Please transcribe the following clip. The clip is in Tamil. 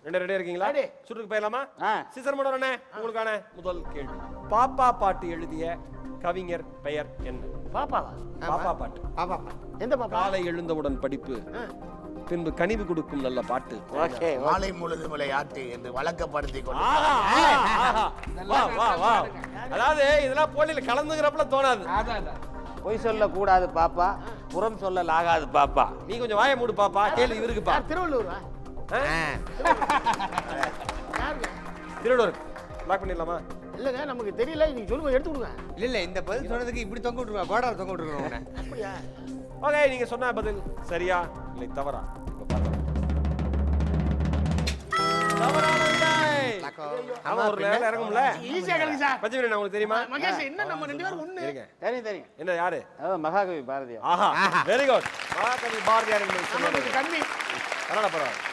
ரெண்டு ரெடியா இருக்கீங்களா Ready. சுற்றுக்கு போயிடலாமா ஆ. சிசர் மடோரனே உங்களுக்கான முதல் கேள்வி பாப்பா பாட்டு எழுதிய கவிஞர் பெயர் என்ன பாப்பாவா பாப்பா பாட்டு பாப்பா எந்த பாப்பா காலை எழுந்தவுடன் படிப்பு பின்பு கனிவு கொடுக்கும் நல்ல பாட்டு ஓகே மாலை முழுதும் விளையாட்டு என்று வழக்கப்படுத்தி கொண்டு ஆஹா, ஆஹா, ஆஹா. வா வா வா அதாவது இதெல்லாம் போட்டியில கலந்துக்கிறப்பல தோணாது பொய் சொல்ல கூடாது பாப்பா புறம் சொல்ல ஆகாது பாப்பா நீ கொஞ்சம் வாயை மூடு பாப்பா கேள்வி இவருக்குப்பா யார் திருவள்ளூரா யாருங்க திருவள்ளூர் லாக் பண்ணிடலாமா இல்லைங்க நமக்கு தெரியல நீங்க சொல்லுங்க எடுத்து கொடுங்க இல்ல இல்ல இந்த பதில் சொன்னதுக்கு இப்படி தொங்க விட்டுருவா கோடால தொங்க விட்டுருக்கோம் அப்படியா ஓகே நீங்க சொன்ன பதில் சரியா இல்லை தவறா இப்ப பார்த்தோம் தவறான விடை. ஆமா ஒரு நேரம் இறங்கும்ல ஈஸியா கிடைக்கு சார் பச்சை மீன் உங்களுக்கு தெரியுமா மகேஷ் என்ன நம்ம ரெண்டு பேரும் ஒண்ணு இருங்க தெரியும் தெரியும் என்ன யாரு அதான் மகாகவி பாரதியார் ஆஹா வெரி குட் மகாகவி பாரதியார் என்பது சொன்னது நமக்கு கம்மி பரவாயில்ல பரவாயில்ல